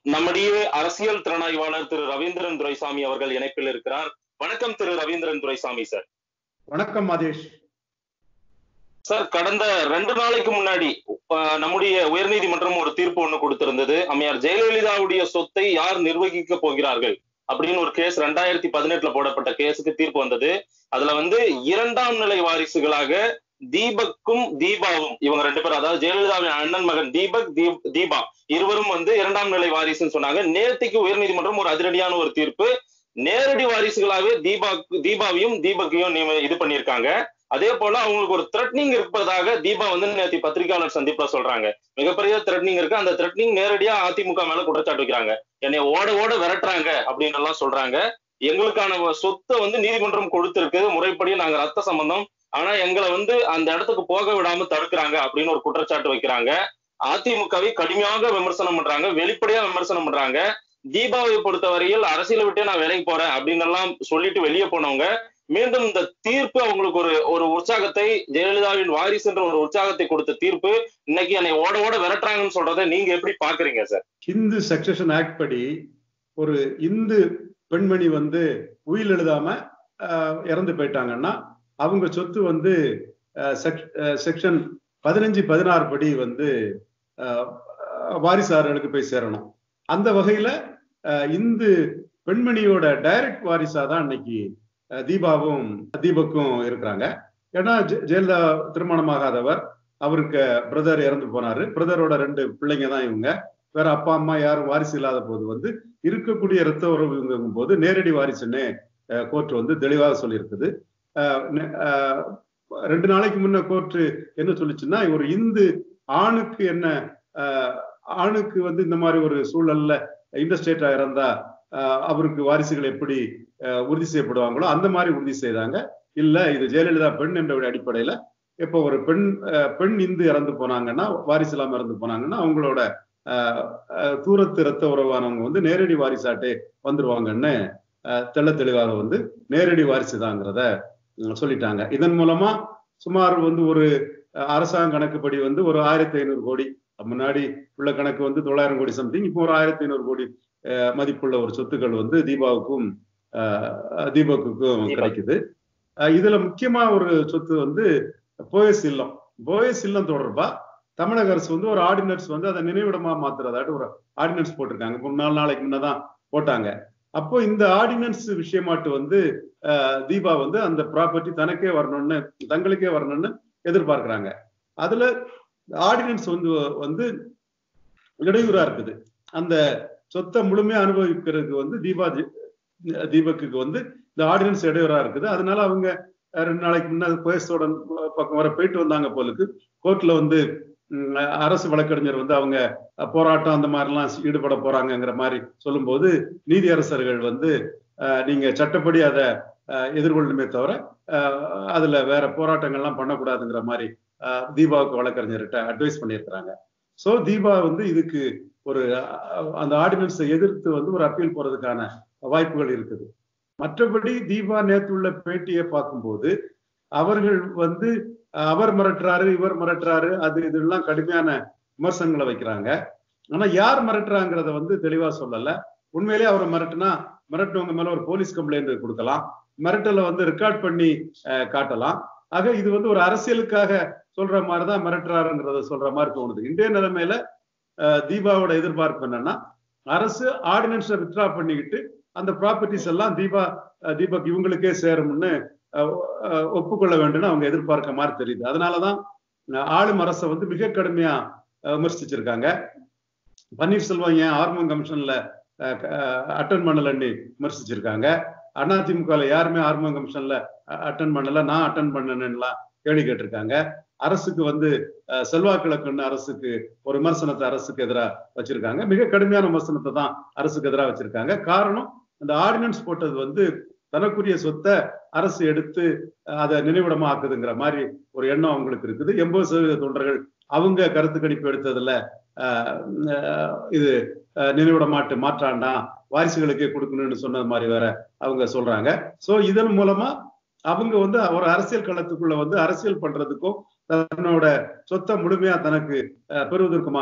நம்முடைய அரசியல் திறனாய்வாளர் திரு ரவீந்திரன் துரைசாமி அவர்கள் இணைப்பில் இருக்கிறார் வணக்கம் திரு ரவீந்திரன் துரைசாமி சார் வணக்கம் மாதேஷ் சார் கடந்த ரெண்டு நாளைக்கு முன்னாடி அஹ், நம்முடைய உயர்நீதிமன்றம் ஒரு தீர்ப்பு ஒண்ணு கொடுத்திருந்தது அம்மையார் ஜெயலலிதாவுடைய சொத்தை யார் நிர்வகிக்க போகிறார்கள் அப்படின்னு ஒரு கேஸ் ரெண்டாயிரத்தி பதினெட்டுல போடப்பட்ட கேஸுக்கு தீர்ப்பு வந்தது அதுல வந்து இரண்டாம் நிலை வாரிசுகளாக தீபக்கும் தீபாவும் இவங்க ரெண்டு பேரும் அதாவது ஜெயலலிதாவின் அண்ணன் மகன் தீபக் தீப்- தீபா இருவரும் வந்து இரண்டாம் நிலை வாரிசுன்னு சொன்னாங்க நேர்த்திக்கு உயர்நீதிமன்றம் ஒரு அதிரடியான ஒரு தீர்ப்பு நேரடி வாரிசுகளாகவே தீபா தீபாவையும் தீபக்கையும் நீ- இது பண்ணியிருக்காங்க அதே போல அவங்களுக்கு ஒரு த்ரெட்னிங் இருப்பதாக தீபா வந்து நேற்று பத்திரிகையாளர் சந்திப்புல சொல்றாங்க மிகப்பெரிய த்ரெட்னிங் இருக்கு அந்த த்ரெட்னிங் நேரடியா அதிமுக மேல குற்றச்சாட்டு வைக்கிறாங்க என்னை ஓட ஓட விரட்டுறாங்க அப்படின்னு எல்லாம் சொல்றாங்க எங்களுக்கான சொத்தை வந்து நீதிமன்றம் கொடுத்திருக்கு முறைப்படி நாங்க ரத்த சம்பந்தம் ஆனா எங்களை வந்து அந்த இடத்துக்கு போக விடாம தடுக்கிறாங்க அப்படின்னு ஒரு குற்றச்சாட்டு வைக்கிறாங்க அதிமுகவை கடுமையாக விமர்சனம் பண்றாங்க வெளிப்படையா விமர்சனம் பண்றாங்க தீபாவை பொறுத்தவரையில் அரசியலை விட்டே நான் வேலைக்கு போறேன் அப்படின்னு எல்லாம் சொல்லிட்டு வெளியே போனவங்க மீண்டும் இந்த தீர்ப்பு அவங்களுக்கு ஒரு ஒரு உற்சாகத்தை ஜெயலலிதாவின் வாரிசுன்ற ஒரு உற்சாகத்தை கொடுத்த தீர்ப்பு இன்னைக்கு என்னை ஓட ஓட விரட்டுறாங்கன்னு சொல்றதை நீங்க எப்படி பாக்குறீங்க சார் இந்து சக்சஷன் ஆக்ட் படி ஒரு இந்து பெண்மணி வந்து உயில் எழுதாம ஆஹ், இறந்து போயிட்டாங்கன்னா அவங்க சொத்து வந்து செக்ஷன் பதினஞ்சு பதினாறு படி வந்து ஆஹ், வாரிசார்களுக்கு போய் சேரணும் அந்த வகையில ஆஹ், இந்து பெண்மணியோட டைரக்ட் வாரிசா தான் இன்னைக்கு ஆஹ், தீபாவும் தீபக்கும் இருக்கிறாங்க ஏன்னா ஜெ- ஜெயலலிதா திருமணமாகாதவர் அவருக்கு பிரதர் இறந்து போனாரு பிரதரோட ரெண்டு பிள்ளைங்க தான் இவங்க வேற அப்பா அம்மா யாரும் வாரிசு இல்லாத போது வந்து இருக்கக்கூடிய இரத்த உறவுங்கும் போது நேரடி வாரிசுன்னு கோர்ட் வந்து தெளிவாக சொல்லியிருக்குது அஹ் நெ- அஹ் ரெண்டு நாளைக்கு முன்ன கோர்ட் என்ன சொல்லுச்சுன்னா ஒரு இந்து ஆணுக்கு என்ன அஹ் ஆணுக்கு வந்து இந்த மாதிரி ஒரு சூழல்ல இன்டர்ஸ்டேட்டா இறந்தா அஹ் அவருக்கு வாரிசுகள் எப்படி அஹ் உறுதி செய்யப்படுவாங்களோ அந்த மாதிரி உறுதி செய்தாங்க இல்ல இது ஜெயலலிதா பெண் என்ற ஒரு அடிப்படையில இப்போ ஒரு பெண் அஹ் பெண் இந்து இறந்து போனாங்கன்னா வாரிசு இல்லாம இறந்து போனாங்கன்னா அவங்களோட அஹ், அஹ், தூரத்து இரத்த உறவானவங்க வந்து நேரடி வாரிசாட்டே வந்துருவாங்கன்னு அஹ், தெள்ள தெளிவாக வந்து நேரடி வாரிசு தாங்கிறத உம், சொல்லிட்டாங்க இதன் மூலமா சுமார் வந்து ஒரு அஹ், அரசாங்க கணக்குப்படி வந்து ஒரு ஆயிரத்தி ஐநூறு கோடி முன்னாடி உள்ள கணக்கு வந்து தொள்ளாயிரம் கோடி சம்திங் இப்போ ஒரு ஆயிரத்தி ஐநூறு கோடி அஹ், மதிப்புள்ள ஒரு சொத்துக்கள் வந்து தீபாவுக்கும் அஹ், தீபக்குக்கும் தீபக். கிடைக்குது அஹ், இதுல முக்கியமா ஒரு சொத்து வந்து போயஸ் இல்லம் போயஸ் இல்லம் தொடர்பா தமிழக அரசு வந்து ஒரு ஆர்டினன்ஸ் வந்து அதை நினைவிடமா மாத்துறதாட்டு ஒரு ஆர்டினன்ஸ் போட்டிருக்காங்க இப்போ நாலு நாளைக்கு முன்னதான் போட்டாங்க அப்போ இந்த ஆர்டினன்ஸ் விஷயமாட்டு வந்து அஹ், தீபா வந்து அந்த ப்ராப்பர்ட்டி தனக்கே வரணும்னு தங்களுக்கே வரணும்னு எதிர்பார்க்கறாங்க அதுல ஆர்டினன்ஸ் வந்து வந்து இடையூறா இருக்குது அந்த சொத்தை முழுமையா அனுபவிக்கிறதுக்கு வந்து தீபா தி- தீபக்குக்கு வந்து இந்த ஆர்டினன்ஸ் இடையூறா இருக்குது அதனால அவங்க அஹ், ரெண்டு நாளைக்கு முன்ன கோயஸோட பக்கம் வர போயிட்டு வந்தாங்க போலுக்கு கோர்ட்ல வந்து ம், அரசு வழக்கறிஞர் வந்து அவங்க அஹ், போராட்டம் அந்த மாதிரிலாம் ஈடுபட போறாங்கங்கிற மாதிரி சொல்லும்போது நீதியரசர்கள் வந்து அஹ், நீங்க சட்டப்படி அதை அஹ், எதிர்கொள்ளணுமே தவிர அஹ், அதுல வேற போராட்டங்கள்லாம் பண்ணக்கூடாதுங்கிற மாதிரி அஹ், தீபாவுக்கு வழக்கறிஞர்கிட்ட அட்வைஸ் பண்ணியிருக்கிறாங்க சோ தீபா வந்து இதுக்கு ஒரு அஹ், அந்த ஆர்டினன்ஸை எதிர்த்து வந்து ஒரு அப்பீல் போறதுக்கான வாய்ப்புகள் இருக்குது மற்றபடி தீபா நேத்து உள்ள பேட்டியை பார்க்கும்போது அவர்கள் வந்து அஹ், அவர் மிரட்டுறாரு இவர் மிரட்டுறாரு அது இதெல்லாம் கடுமையான விமர்சனங்களை வைக்கிறாங்க ஆனா யார் மிரட்டுறாங்கிறத வந்து தெளிவா சொல்லல உண்மையிலேயே அவரை மிரட்டுனா மிரட்டினவங்க மேல ஒரு போலீஸ் கம்ப்ளைண்ட் கொடுக்கலாம் மிரட்டலை வந்து ரெக்கார்ட் பண்ணி அஹ், காட்டலாம் ஆக இது வந்து ஒரு அரசியலுக்காக சொல்ற மாதிரி தான் மிரட்டுறாருங்கிறத சொல்ற மாதிரி தோணுது இன்றைய நிலைமையில அஹ், தீபாவோட எதிர்பார்ப்பு என்னன்னா அரசு ஆர்டினன்ஸை வித்ரா பண்ணிக்கிட்டு அந்த ப்ராப்பர்ட்டிஸ் எல்லாம் தீபா அஹ், தீபக் இவங்களுக்கே சேரும்னு அஹ், அஹ், ஒப்புக்கொள்ள வேண்டும்னு அவங்க எதிர்பார்க்க மாதிரி தெரியுது அதனாலதான் அஹ், ஆளும் அரசை வந்து மிக கடுமையா அஹ், விமர்சிச்சிருக்காங்க பன்னீர்செல்வம் ஏன் ஹார்மோன் கமிஷன்ல அட்டன் பண்ணலன்னு விமர்சிச்சிருக்காங்க அதிமுக யாருமே ஹார்மோன் கமிஷன்ல அட்டன் பண்ணல நான் அட்டன் பண்ணணும்லாம் கேள்வி கேட்டிருக்காங்க அரசுக்கு வந்து அஹ், செல்வாக்கிழக்குன்னு அரசுக்கு ஒரு விமர்சனத்தை அரசுக்கு எதிராக வச்சிருக்காங்க மிக கடுமையான விமர்சனத்தை தான் அரசுக்கு எதிராக வச்சிருக்காங்க காரணம் அந்த ஆர்டினன்ஸ் போட்டது வந்து தனக்குரிய சொத்தை அரசு எடுத்து அஹ், அதை நினைவிடமா ஆக்குதுங்கிற மாதிரி ஒரு எண்ணம் அவங்களுக்கு இருக்குது எண்பது சதவீத தொண்டர்கள் அவங்க கருத்து கணிப்பு எடுத்ததுல அஹ், அஹ், இது அஹ், நினைவிட மாட்டு மாற்றாண்டாம் வாரிசுகளுக்கே கொடுக்கணும்னு சொன்னது மாதிரி வேற அவங்க சொல்றாங்க சோ இதன் மூலமா அவங்க வந்து ஒரு அரசியல் களத்துக்குள்ள வந்து அரசியல் பண்றதுக்கும் தன்னோட சொத்தை முழுமையா தனக்கு அஹ், பெறுவதற்குமான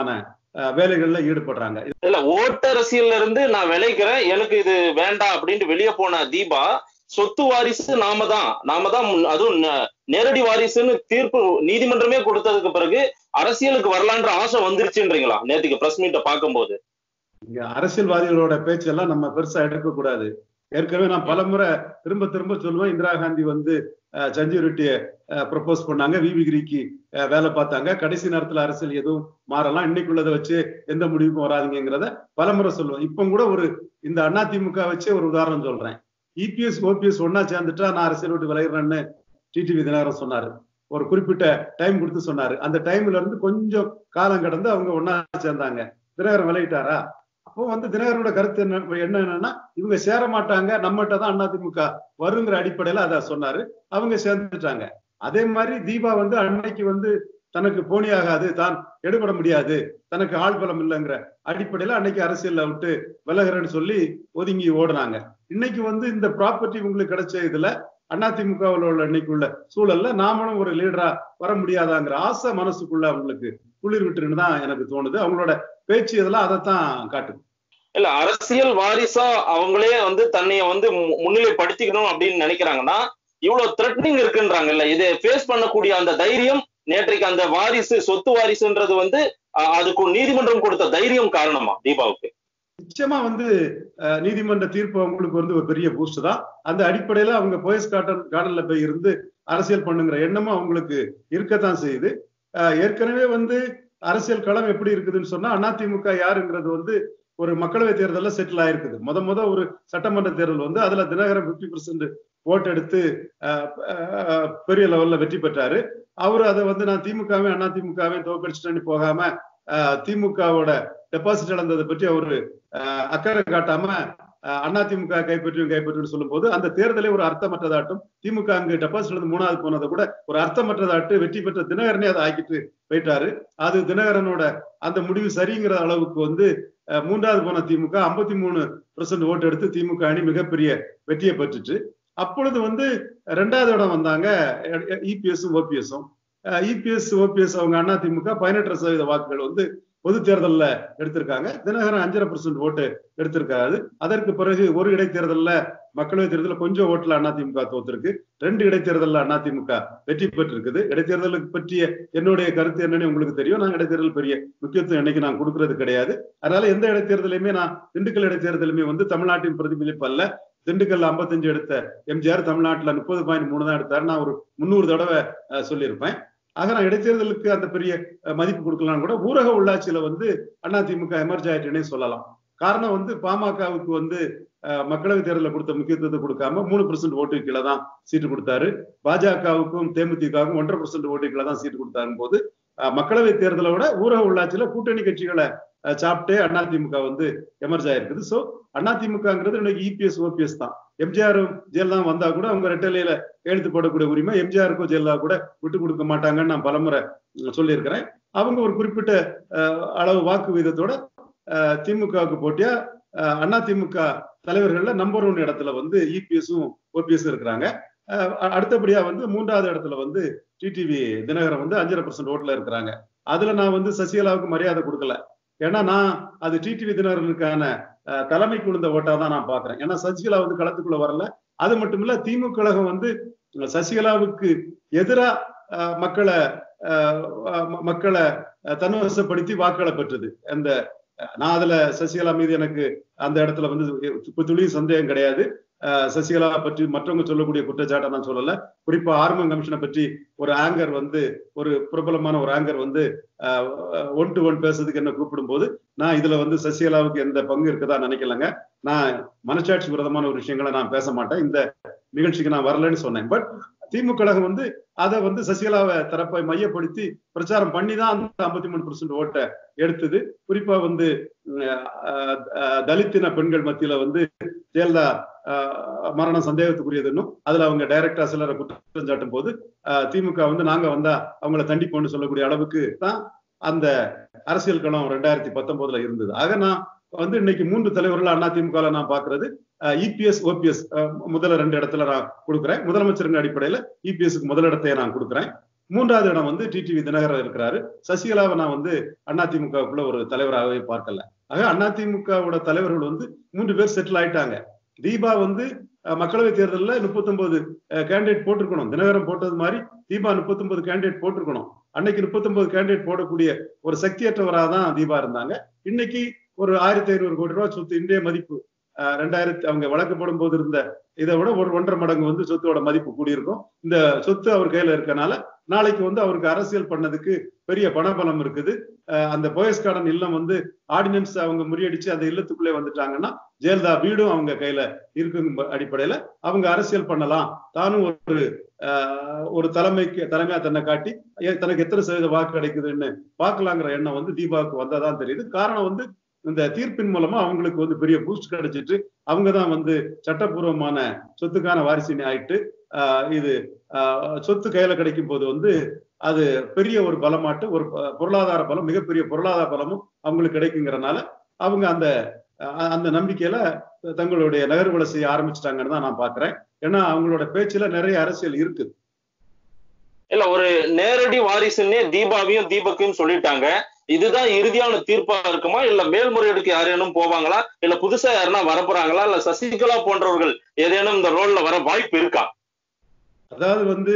அஹ், வேலைகள்ல ஈடுபடுறாங்க இல்ல ஓட்டரசியல்ல இருந்து நான் விளைக்கிறேன் எனக்கு இது வேண்டாம் அப்படின்ட்டு வெளியே போன தீபா சொத்து வாரிசு நாம தான் நாம தான் முன்- அதுவும் நே- நேரடி வாரிசுன்னு தீர்ப்பு நீதிமன்றமே கொடுத்ததுக்கு பிறகு அரசியலுக்கு வரலான்ற ஆசை வந்துருச்சுன்றீங்களா நேத்துக்கு பிரஸ் மீட்டை பார்க்கும்போது இங்க அரசியல்வாதிகளோட பேச்செல்லாம் நம்ம பெருசா எடுக்கக்கூடாது ஏற்கனவே நான் பலமுறை திரும்ப திரும்ப சொல்லுவேன் இந்திரா காந்தி வந்து அஹ், சஞ்சீவ் ரெட்டியை ப்ரப்போஸ் பண்ணாங்க விவி கிரிக்கு அஹ், வேலை பார்த்தாங்க கடைசி நேரத்துல அரசியல் எதுவும் மாறலாம் இன்னைக்குள்ளதை வச்சு எந்த முடிவுக்கும் வராதுங்கிறத பலமுறை சொல்லுவேன் இப்போ கூட ஒரு இந்த அதிமுக வச்சே ஒரு உதாரணம் சொல்றேன் இபிஎஸ் ஓபிஎஸ் ஒன்னா சேர்ந்துட்டா நான் அரசியல் விட்டு விளையிறேன்னு டிடிவி தினகரன் சொன்னாரு ஒரு குறிப்பிட்ட டைம் கொடுத்து சொன்னாரு அந்த டைம்ல இருந்து கொஞ்சம் காலம் கடந்து அவங்க ஒன்னா சேர்ந்தாங்க தினகரன் விளையிட்டாரா அப்போ வந்து தினகரனோட கருத்து என்ன என்ன என்னன்னா இவங்க சேர மாட்டாங்க நம்மகிட்ட தான் அதிமுக வருங்கிற அடிப்படையில அதை சொன்னாரு அவங்க சேர்ந்துட்டாங்க அதே மாதிரி தீபா வந்து அன்னைக்கு வந்து தனக்கு போனியாகாது தான் எடுபட முடியாது தனக்கு ஆள் பலம் இல்லைங்கிற அடிப்படையில அன்னைக்கு அரசியல்ல விட்டு விலகிறேன்னு சொல்லி ஒதுங்கி ஓடுனாங்க இன்னைக்கு வந்து இந்த ப்ராப்பர்ட்டி உங்களுக்கு கிடைச்ச இதுல அதிமுகவில் உள்ள இன்னைக்குள்ள சூழல்ல நாமளும் ஒரு லீடரா வர முடியாதாங்கிற ஆசை மனசுக்குள்ள அவங்களுக்கு குளிர் விட்டுருன்னு தான் எனக்கு தோணுது அவங்களோட பேச்சு இதெல்லாம் அதைத்தான் காட்டுது இல்ல அரசியல் வாரிசா அவங்களே வந்து தன்னைய வந்து மு- முன்னிலைப்படுத்திக்கணும் அப்படின்னு நினைக்கிறாங்கன்னா இவ்வளவு த்ரெட்னிங் இருக்குன்றாங்கல்ல இதை ஃபேஸ் பண்ணக்கூடிய அந்த தைரியம் நேற்றைக்கு அந்த வாரிசு சொத்து வாரிசுன்றது வந்து அஹ், அதுக்கு நீதிமன்றம் கொடுத்த தைரியம் காரணமா தீபாவுக்கு நிச்சயமா வந்து அஹ், நீதிமன்ற தீர்ப்பு அவங்களுக்கு வந்து ஒரு பெரிய பூஸ்ட் தான் அந்த அடிப்படையில அவங்க போயஸ் கார்டன் கார்டன்ல போய் இருந்து அரசியல் பண்ணுங்கிற எண்ணமும் அவங்களுக்கு இருக்கத்தான் செய்யுது அஹ், ஏற்கனவே வந்து அரசியல் களம் எப்படி இருக்குதுன்னு சொன்னா அதிமுக யாருங்கிறது வந்து ஒரு மக்களவை தேர்தல்ல செட்டில் ஆயிருக்குது முத முத ஒரு சட்டமன்ற தேர்தல் வந்து அதுல தினகரன் பிப்டி பெர்சென்ட் ஓட்டு எடுத்து அஹ், அஹ், பெரிய லெவல்ல வெற்றி பெற்றாரு அவரு அதை வந்து நான் திமுகவே அதிமுகவே தோக்கடிச்சிட்டேன்னு போகாம அஹ், திமுகவோட டெபாசிட் இழந்ததை பற்றி அவரு அஹ், அக்கறை காட்டாம அஹ், அதிமுக கைப்பற்றியும் கைப்பற்றும் சொல்லும்போது அந்த தேர்தலே ஒரு அர்த்தமற்றதாட்டும் திமுக அங்கு டெபாசிட் இழந்து மூணாவது போனதை கூட ஒரு அர்த்தமற்றதாட்டு வெற்றி பெற்ற தினகரனே அதை ஆக்கிட்டு போயிட்டாரு அது தினகரனோட அந்த முடிவு சரிங்கிற அளவுக்கு வந்து அஹ், மூன்றாவது போன திமுக ஐம்பத்தி மூணு ஓட்டு எடுத்து திமுக அணி மிகப்பெரிய வெற்றியை பெற்றுச்சு அப்பொழுது வந்து ரெண்டாவது இடம் வந்தாங்க இபிஎஸும் ஓபிஎஸும் இபிஎஸ் ஓபிஎஸ் அவங்க அண்ணா திமுக பதினெட்டு சதவீத வாக்குகள் வந்து பொது தேர்தல்ல எடுத்திருக்காங்க தினகரன் அஞ்சரை பர்சன்ட் ஓட்டு எடுத்திருக்காரு அதற்கு பிறகு ஒரு இடைத்தேர்தல்ல மக்களவை தேர்தலில் கொஞ்சம் ஓட்டுல அதிமுக தோத்திருக்கு ரெண்டு இடைத்தேர்தல்ல அதிமுக வெற்றி பெற்றிருக்குது இடைத்தேர்தலுக்கு பற்றிய என்னுடைய கருத்து என்னன்னு உங்களுக்கு தெரியும் நான் இடைத்தேர்தல் பெரிய முக்கியத்துவம் என்னைக்கு நான் கொடுக்கறது கிடையாது அதனால எந்த இடைத்தேர்தலையுமே நான் திண்டுக்கல் இடைத்தேர்தலுமே வந்து தமிழ்நாட்டின் பிரதிபலிப்பு அல்ல திண்டுக்கல் 55 எடுத்த எம்ஜிஆர் தமிழ்நாட்டுல முப்பது பாயிண்ட் மூணு தான் எடுத்தாரு நான் ஒரு முந்நூறு தடவை அஹ், சொல்லியிருப்பேன் ஆக நான் இடைத்தேர்தலுக்கு அந்த பெரிய அஹ், மதிப்பு கொடுக்கலாம் கூட ஊரக உள்ளாட்சியில வந்து அதிமுக எமர்ஜ் ஆயிட்டுனே சொல்லலாம் காரணம் வந்து பாமகவுக்கு வந்து அஹ், மக்களவை தேர்தலில் கொடுத்த முக்கியத்துவத்தை கொடுக்காம மூணு பர்சன்ட் ஓட்டு கீழே தான் சீட்டு கொடுத்தாரு பாஜகவுக்கும் தேமுதிகவுக்கும் ஒன்றரை பர்சன்ட் ஓட்டு கீழே தான் சீட்டு கொடுத்தாரு போது அஹ், மக்களவை தேர்தலை விட ஊரக உள்ளாட்சியில கூட்டணி கட்சிகளை அஹ், சாப்பிட்டே அதிமுக வந்து எமர்ஜ் ஆயிருக்குது சோ அதிமுகங்கிறது இன்னைக்கு இபிஎஸ் ஓபிஎஸ் தான் எம்ஜிஆரும் ஜெயலலிதா வந்தா கூட அவங்க ரெட்டலையில எழுத்து போடக்கூடிய உரிமை எம்ஜிஆருக்கும் ஜெயலலிதா கூட விட்டு கொடுக்க மாட்டாங்கன்னு நான் பலமுறை உம், சொல்லியிருக்கிறேன் அவங்க ஒரு குறிப்பிட்ட அஹ், அளவு வாக்கு வீதத்தோட அஹ், திமுகவுக்கு போட்டியா அண்ணா திமுக தலைவர்கள்ல நம்பர் ஒன் இடத்துல வந்து இபிஎஸும் ஓபிஎஸ் இருக்கிறாங்க அஹ், அ- அடுத்தபடியா வந்து மூன்றாவது இடத்துல வந்து டிடிவி தினகரன் வந்து அஞ்சரை பர்சன்ட் ஓட்டுல இருக்கிறாங்க அதுல நான் வந்து சசிகலாவுக்கு மரியாதை கொடுக்கல ஏன்னா நான் அது டிடிவி தினகரனுக்கான அஹ், தலைமைக்கு விழுந்த ஓட்டா தான் நான் பாக்குறேன் ஏன்னா சசிகலா வந்து களத்துக்குள்ள வரல அது மட்டும் இல்ல திமுக கழகம் வந்து சசிகலாவுக்கு எதிரா அஹ், மக்களை அஹ், ம- மக்களை அஹ், தன்வசப்படுத்தி வாக்களை பெற்றது அந்த அஹ், நான் அதுல சசிகலா மீது எனக்கு அந்த இடத்துல வந்து து- துளியும் சந்தேகம் கிடையாது அஹ், சசிகலா பற்றி மற்றவங்க சொல்லக்கூடிய குற்றச்சாட்டை நான் சொல்லல குறிப்பா ஆர்மன் கமிஷனை பற்றி ஒரு ஆங்கர் வந்து ஒரு பிரபலமான ஒரு ஆங்கர் வந்து ஒன் டு ஒன் பேசுறதுக்கு என்ன கூப்பிடும்போது நான் இதுல வந்து சசிகலாவுக்கு எந்த பங்கு இருக்கதா நினைக்கலங்க நான் மனசாட்சி விரதமான ஒரு விஷயங்களை நான் பேச மாட்டேன் இந்த நிகழ்ச்சிக்கு நான் வரலன்னு சொன்னேன் பட் திமுக கழகம் வந்து அதை வந்து சசிகலாவை தரப்பை மையப்படுத்தி பிரச்சாரம் பண்ணி தான் அந்த ஐம்பத்தி மூணு பர்சன்ட் ஓட்டை எடுத்தது குறிப்பா வந்து அஹ், அஹ், தலித்தின பெண்கள் மத்தியில வந்து ஜெயலலிதா அஹ், மரணம் சந்தேகத்துக்குரியதுன்னும் அதுல அவங்க டைரக்டா சிலரை குற்றம் சாட்டும் போது அஹ், திமுக வந்து நாங்க வந்தா அவங்கள தண்டிப்போம்னு சொல்லக்கூடிய அளவுக்கு தான் அந்த அரசியல் களம் ரெண்டாயிரத்தி பத்தொன்பதுல இருந்தது ஆக நான் வந்து இன்னைக்கு மூன்று தலைவர்கள் அதிமுக நான் பாக்குறது இபிஎஸ் ஓபிஎஸ் முதல்ல ரெண்டு இடத்துல நான் கொடுக்குறேன் முதலமைச்சரின் அடிப்படையில இபிஎஸ்க்கு முதலிடத்தை நான் கொடுக்குறேன் மூன்றாவது இடம் வந்து டிடிவி தினகரன் இருக்கிறாரு சசிகலாவை நான் வந்து அதிமுகவுக்குள்ள ஒரு தலைவராகவே பார்க்கல ஆக அதிமுகவோட தலைவர்கள் வந்து மூன்று பேர் செட்டில் ஆயிட்டாங்க தீபா வந்து அஹ், மக்களவை தேர்தலில் முப்பத்தொன்பது கேண்டிடேட் போட்டிருக்கணும் தினகரன் போட்டது மாதிரி தீபா முப்பத்தொன்பது கேண்டிடேட் போட்டிருக்கணும் அன்னைக்கு முப்பத்தொன்பது கேண்டிடேட் போடக்கூடிய ஒரு சக்தியற்றவராக தான் தீபா இருந்தாங்க இன்னைக்கு ஒரு ஆயிரத்தி ஐநூறு கோடி ரூபாய் சொத்து இந்திய மதிப்பு அஹ், ரெண்டாயிரத்தி அவங்க வழக்கு போடும் போது இருந்த இதை விட ஒரு ஒன்றரை மடங்கு வந்து சொத்தோட மதிப்பு கூடியிருக்கும் இந்த சொத்து அவர் கையில இருக்கனால நாளைக்கு வந்து அவருக்கு அரசியல் பண்ணதுக்கு பெரிய பணபலம் இருக்குது அஹ், அந்த போயஸ் கார்டன் இல்லம் வந்து ஆர்டினன்ஸ் அவங்க முறியடிச்சு அந்த இல்லத்துக்குள்ளே வந்துட்டாங்கன்னா ஜெயலலிதா வீடும் அவங்க கையில இருக்கும் அடிப்படையில அவங்க அரசியல் பண்ணலாம் தானும் ஒரு அஹ், ஒரு தலைமைக்கு தலைமையா தன்னை காட்டி ஏ- தனக்கு எத்தனை சதவீத வாக்கு கிடைக்குதுன்னு பார்க்கலாங்கிற எண்ணம் வந்து தீபாவுக்கு வந்தாதான் தெரியுது காரணம் வந்து இந்த தீர்ப்பின் மூலமா அவங்களுக்கு வந்து பெரிய பூஸ்ட் கிடைச்சிட்டு அவங்க தான் வந்து சட்டப்பூர்வமான சொத்துக்கான வாரிசினி ஆயிட்டு ஆஹ் இது ஆஹ் சொத்து கையில கிடைக்கும் போது வந்து அது பெரிய ஒரு பலமாட்டு ஒரு ப- பொருளாதார பலம் மிகப்பெரிய பொருளாதார பலமும் அவங்களுக்கு கிடைக்குங்கிறனால அவங்க அந்த அஹ் அந்த நம்பிக்கையில தங்களுடைய நகர்வுகளை செய்ய ஆரம்பிச்சிட்டாங்கன்னு தான் நான் பாக்குறேன் ஏன்னா அவங்களோட பேச்சுல நிறைய அரசியல் இருக்குது இல்ல ஒரு நேரடி வாரிசுன்னே தீபாவையும் தீபக்கையும் சொல்லிட்டாங்க இதுதான் இறுதியான தீர்ப்பா இருக்குமா இல்ல மேல்முறையீடுக்கு யாரேனும் போவாங்களா இல்ல புதுசா யாருன்னா வரப்போறாங்களா இல்ல சசிகலா போன்றவர்கள் ஏதேனும் இந்த ரோல்ல வர வாய்ப்பு இருக்கா அதாவது வந்து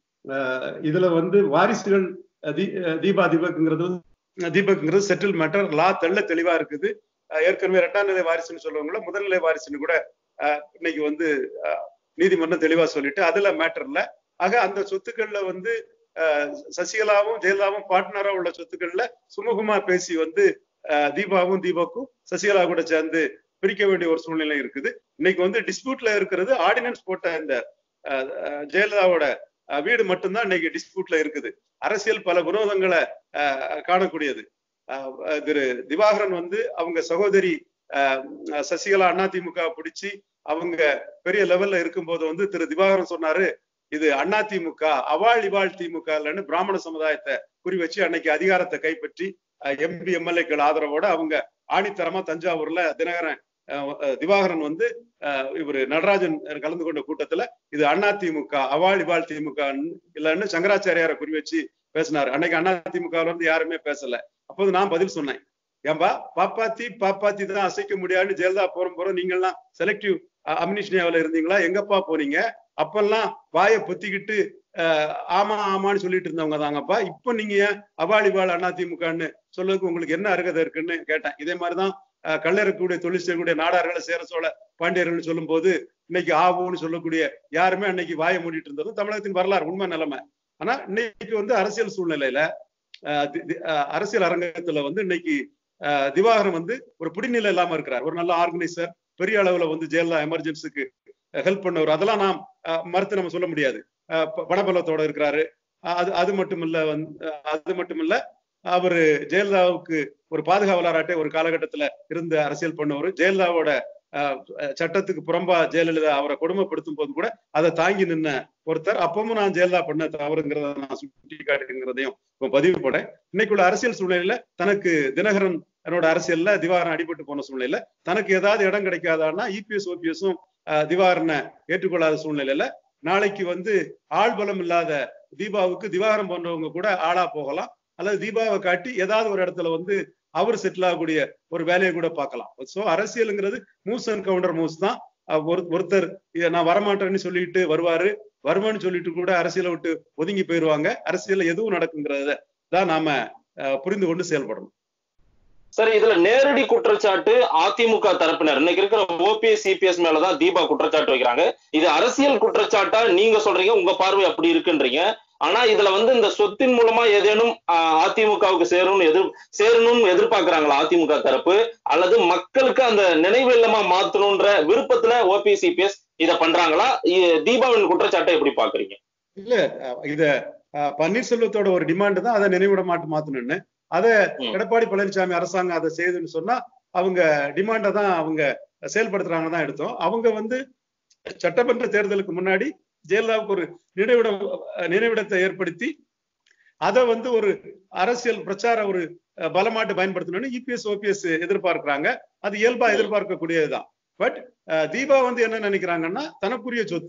அஹ் இதுல வந்து வாரிசுகள் அஹ் தீ- அஹ் தீபா தீபக்ங்கிறது வந்து- தீபக்ங்கிறது செட்டில் மேட்டர் லா தெள்ள தெளிவா இருக்குது அஹ் ஏற்கனவே இரண்டாம் நிலை வாரிசுன்னு சொல்லுவாங்கள முதல்நிலை வாரிசுன்னு கூட அஹ் இன்னைக்கு வந்து அஹ் நீதிமன்றம் தெளிவா சொல்லிட்டு அதுல மேட்டர் இல்ல ஆக அந்த சொத்துக்கள்ல வந்து அஹ் சசிகலாவும் ஜெயலலிதாவும் பார்ட்னரா உள்ள சொத்துக்கள்ல சுமூகமா பேசி வந்து அஹ் தீபாவும் தீபக்கும் சசிகலா கூட சேர்ந்து பிரிக்க வேண்டிய ஒரு சூழ்நிலை இருக்குது இன்னைக்கு வந்து டிஸ்பியூட்ல இருக்கிறது ஆர்டினன்ஸ் போட்ட இந்த அஹ், அஹ், ஜெயலலிதாவோட அஹ், வீடு மட்டும்தான் இன்னைக்கு டிஸ்பியூட்ல இருக்குது அரசியல் பல விரோதங்களை அஹ், காணக்கூடியது அஹ், அஹ், திரு திவாகரன் வந்து அவங்க சகோதரி அஹ், சசிகலா அதிமுக பிடிச்சி அவங்க பெரிய லெவல்ல இருக்கும்போது வந்து திரு திவாகரன் சொன்னாரு இது அதிமுக அவாள் இவாள் திமுக இல்லைன்னு பிராமண சமுதாயத்தை குறி வச்சு அன்னைக்கு அதிகாரத்தை கைப்பற்றி எம்பி எம்எல்ஏக்கள் ஆதரவோட அவங்க ஆணித்தரமா தஞ்சாவூர்ல தினகரன் அஹ், அஹ், திவாகரன் வந்து அஹ், இவரு நடராஜன் கலந்து கொண்ட கூட்டத்துல இது அதிமுக அவாள் இவாள் திமுக இல்லைன்னு சங்கராச்சாரியாரை குறி வச்சு பேசினாரு அன்னைக்கு அதிமுகல இருந்து யாருமே பேசல அப்போது நான் பதில் சொன்னேன் ஏன்பா பாப்பாத்தி பாப்பாத்தி தான் அசைக்க முடியாதுன்னு ஜெயலலிதா போறோம் போறோம் நீங்கெல்லாம் செலக்டிவ் அம்னிஷியாவில இருந்தீங்களா எங்கப்பா போனீங்க அப்பெல்லாம் வாயை பொத்திக்கிட்டு அஹ், ஆமா ஆமான்னு சொல்லிட்டு இருந்தவங்க தாங்கப்பா இப்ப நீங்க ஏன் அவாள் இவாள் அதிமுகன்னு சொல்றதுக்கு உங்களுக்கு என்ன அருகதை இருக்குன்னு கேட்டேன் இதே மாதிரிதான் அஹ், கல்லறக்கூடிய தொழில் செய்யக்கூடிய நாடார்களை சேர சோழ பாண்டியர்கள் சொல்லும் போது இன்னைக்கு ஆவோன்னு சொல்லக்கூடிய யாருமே அன்னைக்கு வாயை மூடிட்டு இருந்ததும் தமிழகத்தின் வரலாறு உண்மை நிலைமை ஆனா இன்னைக்கு வந்து அரசியல் சூழ்நிலையில அஹ், தி- தி- அஹ், அரசியல் அரங்கத்துல வந்து இன்னைக்கு அஹ், திவாகரன் வந்து ஒரு பிடிநிலை இல்லாம இருக்கிறார் ஒரு நல்ல ஆர்கனைசர் பெரிய அளவுல வந்து ஜெயலலிதா எமர்ஜென்சிக்கு ஹெல்ப் பண்ணவர் அதெல்லாம் நாம் அஹ், மறுத்து நம்ம சொல்ல முடியாது அஹ், ப- பணபலத்தோட இருக்கிறாரு அஹ், அது அது மட்டும் இல்ல வந்து அது மட்டும் இல்ல அவரு ஜெயலலிதாவுக்கு ஒரு பாதுகாவலராட்டே ஒரு காலகட்டத்துல இருந்து அரசியல் பண்ணவர் ஜெயலலிதாவோட அஹ், சட்டத்துக்கு புறம்பா ஜெயலலிதா அவரை கொடுமைப்படுத்தும் போது கூட அதை தாங்கி நின்ன ஒருத்தர் அப்பவும் நான் ஜெயலலிதா பண்ண தவறுங்கிறத நான் சுட்டி காட்டுங்கிறதையும் இப்ப பதிவு போடேன் இன்னைக்குள்ள அரசியல் சூழ்நிலையில தனக்கு தினகரன் என்னோட அரசியல்ல திவாகரன் அடிபட்டு போன சூழ்நிலையில தனக்கு ஏதாவது இடம் கிடைக்காதான்னா இபிஎஸ் ஓபிஎஸும் திவாகரனை ஏற்றுக்கொள்ளாத சூழ்நிலையில நாளைக்கு வந்து ஆள் பலம் இல்லாத தீபாவுக்கு திவாகரன் போன்றவங்க கூட ஆளா போகலாம் அல்லது தீபாவை காட்டி ஏதாவது ஒரு இடத்துல வந்து அவர் செட்டில் ஆகக்கூடிய ஒரு வேலையை கூட பார்க்கலாம் சோ அரசியலுங்கிறது மூஸ் அண்ட் கவுண்டர் மூஸ் தான் அஹ் ஒரு ஒருத்தர் இத நான் வரமாட்டேன்னு சொல்லிட்டு வருவாரு வருவேன்னு சொல்லிட்டு கூட அரசியலை விட்டு ஒதுங்கி போயிருவாங்க அரசியல்ல எதுவும் நடக்குங்கிறத தான் நாம அஹ், புரிந்து கொண்டு செயல்படணும் சரி இதுல நேரடி குற்றச்சாட்டு அதிமுக தரப்பினர் இன்னைக்கு இருக்கிற ஓபிஎஸ் சிபிஎஸ் மேலதான் தீபா குற்றச்சாட்டு வைக்கிறாங்க இது அரசியல் குற்றச்சாட்டா நீங்க சொல்றீங்க உங்க பார்வை அப்படி இருக்குன்றீங்க ஆனா இதுல வந்து இந்த சொத்தின் மூலமா ஏதேனும் ஆஹ், அதிமுகவுக்கு சேரும்னு எதிர் சேரணும்னு எதிர்பார்க்கறாங்களா அதிமுக தரப்பு அல்லது மக்களுக்கு அந்த நினைவு இல்லமா மாத்தணும்ன்ற விருப்பத்துல ஓபிஎஸ் சிபிஎஸ் இத பண்றாங்களா இ- தீபாவின் குற்றச்சாட்டை எப்படி பாக்குறீங்க இல்ல அஹ், இத அஹ், பன்னீர்செல்வத்தோட ஒரு டிமாண்ட் தான் அதை நினைவிட மாட்டு மாத்தணும்னு அத ம். எடப்பாடி பழனிசாமி அரசாங்கம் அதை செய்யுதுன்னு சொன்னா அவங்க டிமாண்டை தான் அவங்க செயல்படுத்துறாங்கன்னு தான் எடுத்தோம் அவங்க வந்து சட்டமன்ற தேர்தலுக்கு முன்னாடி ஜெயலலிதாவுக்கு ஒரு நினைவிடம் அஹ், நினைவிடத்தை ஏற்படுத்தி அதை வந்து ஒரு அரசியல் பிரச்சார ஒரு அஹ், பலமாட்டு பயன்படுத்தணும்னு இபிஎஸ் ஓபிஎஸ் எதிர்பார்க்கறாங்க அது இயல்பா எதிர்பார்க்கக்கூடியதுதான் பட் தீபா வந்து என்ன நினைக்கிறாங்கன்னா தனக்குரிய சொத்து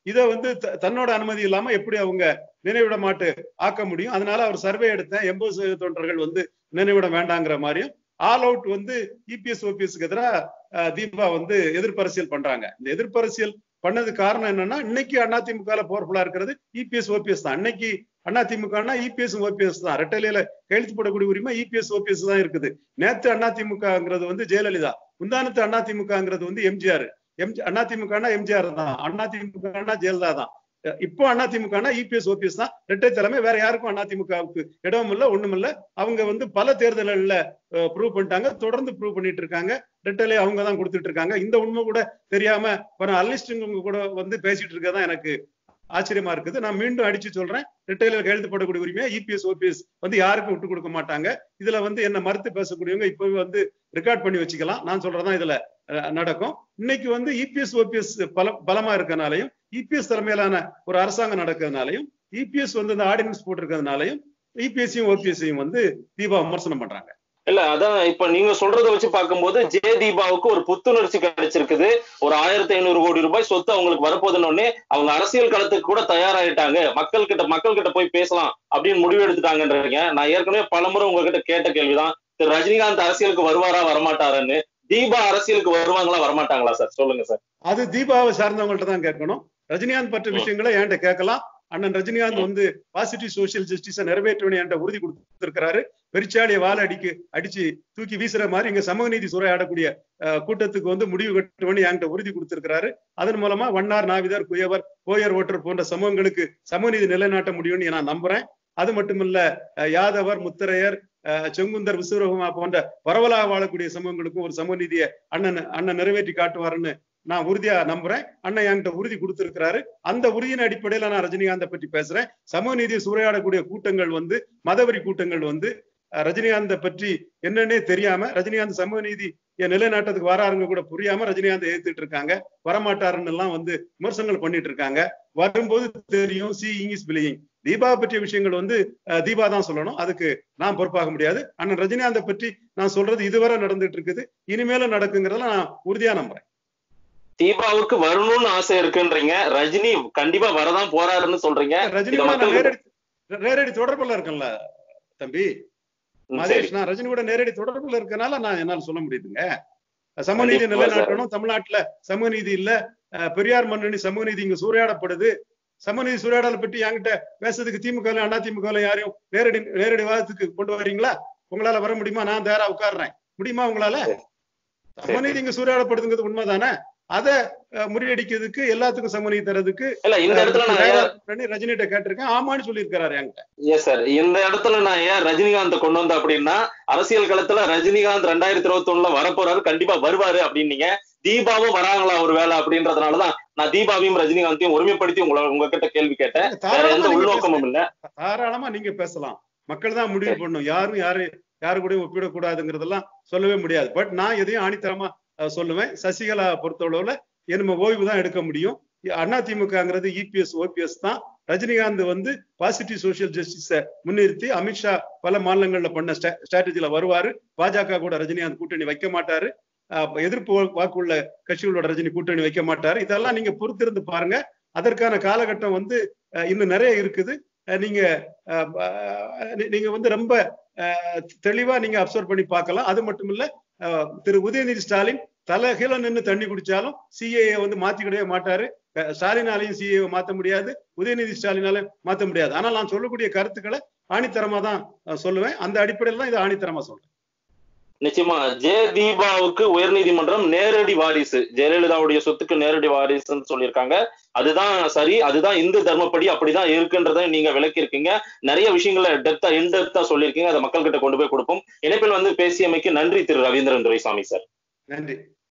இதை வந்து த- தன்னோட அனுமதி இல்லாம எப்படி அவங்க நினைவிட மாட்டு ஆக்க முடியும் அதனால அவர் சர்வே எடுத்தேன் எண்பது சதவீத தொண்டர்கள் வந்து நினைவிடம் வேண்டாங்கிற மாதிரியும் ஆல் அவுட் வந்து இபிஎஸ் ஓபிஎஸ்க்கு எதிராக தீபா வந்து எதிர்ப்பரசியல் பண்றாங்க இந்த எதிர்ப்பரசியல் பண்ணது காரணம் என்னன்னா இன்னைக்கு அதிமுக பவர்ஃபுல்லா இருக்கிறது இபிஎஸ் ஓபிஎஸ் தான் அன்னைக்கு அதிமுகனா இபிஎஸ் ஓபிஎஸ் தான் ரெட்டலையில கையெழுத்து போடக்கூடிய உரிமை இபிஎஸ் ஓபிஎஸ் தான் இருக்குது நேத்து அதிமுகங்கிறது வந்து ஜெயலலிதா முந்தானத்து அதிமுகங்கிறது வந்து எம்ஜிஆர் எம்ஜி அதிமுகனா எம்ஜிஆர் தான் அதிமுகனா ஜெயலலிதா தான் இப்போ அதிமுகனா இபிஎஸ் ஓபிஎஸ் தான் இரட்டை தலைமை வேற யாருக்கும் அதிமுகவுக்கு இடமும் இல்ல ஒண்ணும் இல்ல அவங்க வந்து பல தேர்தல்கள்ல ப்ரூவ் பண்ணிட்டாங்க தொடர்ந்து ப்ரூவ் பண்ணிட்டு இருக்காங்க ரெட்டலை அவங்க தான் கொடுத்துட்டு இருக்காங்க இந்த உண்மை கூட தெரியாம அலிஸ்டுங்க கூட வந்து பேசிட்டு இருக்கதான் எனக்கு ஆச்சரியமா இருக்குது நான் மீண்டும் அடிச்சு சொல்றேன் ரிட்டைலர் கையெழுத்து போடக்கூடிய உரிமையை இபிஎஸ் ஓபிஎஸ் வந்து யாருக்கும் விட்டு கொடுக்க மாட்டாங்க இதுல வந்து என்ன மறுத்து பேசக்கூடியவங்க இப்பவே வந்து ரெக்கார்ட் பண்ணி வச்சுக்கலாம் நான் சொல்றதான் இதுல அஹ், நடக்கும் இன்னைக்கு வந்து இபிஎஸ் ஓபிஎஸ் பல பலமா இருக்கனாலையும் இபிஎஸ் தலைமையிலான ஒரு அரசாங்கம் நடக்கிறதுனாலையும் இபிஎஸ் வந்து இந்த ஆர்டினன்ஸ் போட்டிருக்கிறதுனாலையும் இபிஎஸ்சியும் ஓபிஎஸ்சியும் வந்து தீபா விமர்சனம் பண்றாங்க இல்ல அதான் இப்ப நீங்க சொல்றத வச்சு பார்க்கும்போது ஜெய தீபாவுக்கு ஒரு புத்துணர்ச்சி கிடைச்சிருக்குது ஒரு ஆயிரத்தி ஐநூறு கோடி ரூபாய் சொத்து அவங்களுக்கு வரப்போகுதுன்னு உடனே அவங்க அரசியல் களத்துக்கு கூட தயாராயிட்டாங்க மக்கள் கிட்ட மக்கள் கிட்ட போய் பேசலாம் அப்படின்னு முடிவு எடுத்துட்டாங்கன்றீங்க நான் ஏற்கனவே பலமுறை உங்ககிட்ட கேட்ட கேள்விதான் திரு ரஜினிகாந்த் அரசியலுக்கு வருவாரா வரமாட்டாருன்னு தீபா அரசியலுக்கு வருவாங்களா வரமாட்டாங்களா சார் சொல்லுங்க சார் அது தீபாவை சார்ந்தவங்கள்ட்ட தான் கேட்கணும் ரஜினிகாந்த் பற்ற விஷயங்களை என்கிட்ட கேட்கலாம் அண்ணன் ரஜினிகாந்த் வந்து பாசிட்டிவ் சோசியல் ஜஸ்டிஸை நிறைவேற்றணும் என்கிட்ட உறுதி கொடுத்திருக்கிறாரு பெருச்சாலியை வாழ அடிக்கு அடிச்சு தூக்கி வீசுற மாதிரி இங்க சமூக நீதி சூறையாடக்கூடிய அஹ், கூட்டத்துக்கு வந்து முடிவு கட்டணும்னு என்கிட்ட உறுதி கொடுத்திருக்கிறாரு அதன் மூலமா வண்ணார் நாவிதர் குயவர் கோயர் ஓட்டர் போன்ற சமூகங்களுக்கு சமூக நீதி நிலைநாட்ட முடியும்னு நான் நம்புறேன் அது மட்டுமல்ல அஹ், யாதவர் முத்திரையர் அஹ், செங்குந்தர் விஸ்வரகுமா போன்ற பரவலாக வாழக்கூடிய சமூகங்களுக்கும் ஒரு சமூக நீதியை அண்ணன் அண்ணன் நிறைவேற்றி காட்டுவாருன்னு நான் உறுதியா நம்புறேன் அண்ணன் என்கிட்ட உறுதி கொடுத்திருக்கிறாரு அந்த உறுதியின் அடிப்படையில நான் ரஜினிகாந்தை பற்றி பேசுறேன் சமூக நீதியை சூறையாடக்கூடிய கூட்டங்கள் வந்து மதவெறி கூட்டங்கள் வந்து அஹ், ரஜினிகாந்தை பற்றி என்னன்னே தெரியாம ரஜினிகாந்த் சமூக நீதி நிலைநாட்டத்துக்கு வராருங்க கூட புரியாம ரஜினிகாந்த் எதிர்த்துட்டு இருக்காங்க வரமாட்டாருன்னு எல்லாம் வந்து விமர்சனங்கள் பண்ணிட்டு இருக்காங்க வரும்போது தெரியும் சி இங்கிலீஷ் பிள்ளையிங் தீபா பற்றிய விஷயங்கள் வந்து அஹ், தீபா தான் சொல்லணும் அதுக்கு நான் பொறுப்பாக முடியாது அண்ணன் ரஜினிகாந்தை பற்றி நான் சொல்றது இதுவரை நடந்துட்டு இருக்குது இனிமேலும் நடக்குங்கிறத நான் உறுதியா நம்புறேன் தீபாவுக்கு வரணும்னு ஆசை இருக்குன்றீங்க ரஜினி கண்டிப்பா வரதான் போறாருன்னு சொல்றீங்க ரஜினி இத கூட நான் மக்கள் நேரடி நேரடி தொடர்புல இருக்கேன்ல தம்பி ம், சரி மகேஷ் நான் ரஜினி கூட நேரடி தொடர்புல இருக்கனால நான் என்னால சொல்ல முடியுதுங்க சமூக நீதி கண்டிப்பா சார். நிலைநாட்டணும் தமிழ்நாட்டுல சமூக நீதி இல்ல அஹ், பெரியார் மன்னனி சமூக நீதி இங்க சூறையாடப்படுது சமூக நீதி சூறையாடலை பற்றி என்கிட்ட பேசுறதுக்கு திமுக அண்ணா திமுக யாரையும் நேரடி நேரடி வாதத்துக்கு கொண்டு வரீங்களா உங்களால வர முடியுமா நான் தயாரா உட்கார்றேன் முடியுமா உங்களால சரி. சமூக நீதி இங்க சூறையாடப்படுதுங்கிறது உண்மைதானே அதை அஹ், முறியடிக்கிறதுக்கு எல்லாத்துக்கும் சமூக நீதி தரதுக்கு இல்ல இந்த இடத்துல நான் ஏன் பண்ணி ரஜினிகிட்ட கேட்டிருக்கேன் ஆமான்னு சொல்லியிருக்கிறாரு என்கிட்ட எஸ் சார் இந்த இடத்துல நான் ஏன் ரஜினிகாந்த் கொண்டு வந்தேன் அப்படின்னா அரசியல் களத்துல ரஜினிகாந்த் ரெண்டாயிரத்தி இருபத்தி ஒண்ணுல வரப்போறாரு கண்டிப்பா வருவாரு அப்படின்னீங்க தீபாவும் வராங்களா ஒரு வேலை அப்படின்றதுனாலதான் நான் தீபாவையும் ரஜினிகாந்தையும் ஒருமைப்படுத்தி உங்களை உங்ககிட்ட கேள்வி கேட்டேன் வேற தாராளமா எந்த நீங்க உள்நோக்கமும் இல்ல தாராளமா நீங்க பேசலாம் மக்கள் தான் முடிவு பண்ணணும் யாரும் யாரு யாரு கூடயும் ஒப்பிடக்கூடாதுங்கிறதெல்லாம் சொல்லவே முடியாது பட் நான் எதையும் ஆணித்தரமா அஹ், சொல்லுவேன் சசிகலா பொறுத்தளவுல நம்ம ஓய்வு தான் எடுக்க முடியும் அண்ணா திமுகங்கிறது இபிஎஸ் ஓபிஎஸ் தான் ரஜினிகாந்த் வந்து பாசிட்டிவ் சோசியல் ஜஸ்டிஸ முன்னிறுத்தி அமித்ஷா பல மாநிலங்கள்ல பண்ண ஸ்ட்ராட்டஜில வருவாரு பாஜக கூட ரஜினிகாந்த் கூட்டணி வைக்க மாட்டாரு அஹ், எதிர்ப்பு வா- வாக்குள்ள கட்சிகளோட ரஜினி கூட்டணி வைக்க மாட்டாரு இதெல்லாம் நீங்க பொறுத்திருந்து பாருங்க அதற்கான காலகட்டம் வந்து அஹ், இன்னும் நிறைய இருக்குது அஹ், நீங்க அஹ், அஹ், நீ- நீங்க வந்து ரொம்ப அஹ், தெளிவா நீங்க அப்சர்வ் பண்ணி பார்க்கலாம் அது மட்டும் இல்ல அஹ், திரு உதயநிதி ஸ்டாலின் தலைகீழ நின்னு தண்ணி குடிச்சாலும் சிஏஏ வந்து மாத்திக்கிடவே மாட்டாரு அஹ், ஸ்டாலினாலையும் சிஏ மாத்த முடியாது உதயநிதி ஸ்டாலினால மாத்த முடியாது ஆனால் நான் சொல்லக்கூடிய கருத்துக்களை ஆணித்தரமா தான் அஹ், சொல்லுவேன் அந்த அடிப்படையில் தான் இதை ஆணித்தரமா சொல்றேன் நிச்சயமா ஜெய தீபாவுக்கு உயர்நீதிமன்றம் நேரடி வாரிசு ஜெயலலிதாவுடைய சொத்துக்கு நேரடி வாரிசுன்னு சொல்லியிருக்காங்க அதுதான் சரி அதுதான் இந்து தர்மப்படி அப்படிதான் இருக்குன்றதை நீங்க விளக்கியிருக்கீங்க நிறைய விஷயங்களை டெப்தா இன்டெப்தா சொல்லியிருக்கீங்க அதை மக்கள்கிட்ட கொண்டு போய் கொடுப்போம் இணைப்பில் வந்து பேசியமைக்கு நன்றி திரு ரவீந்திரன் துரைசாமி சார் நன்றி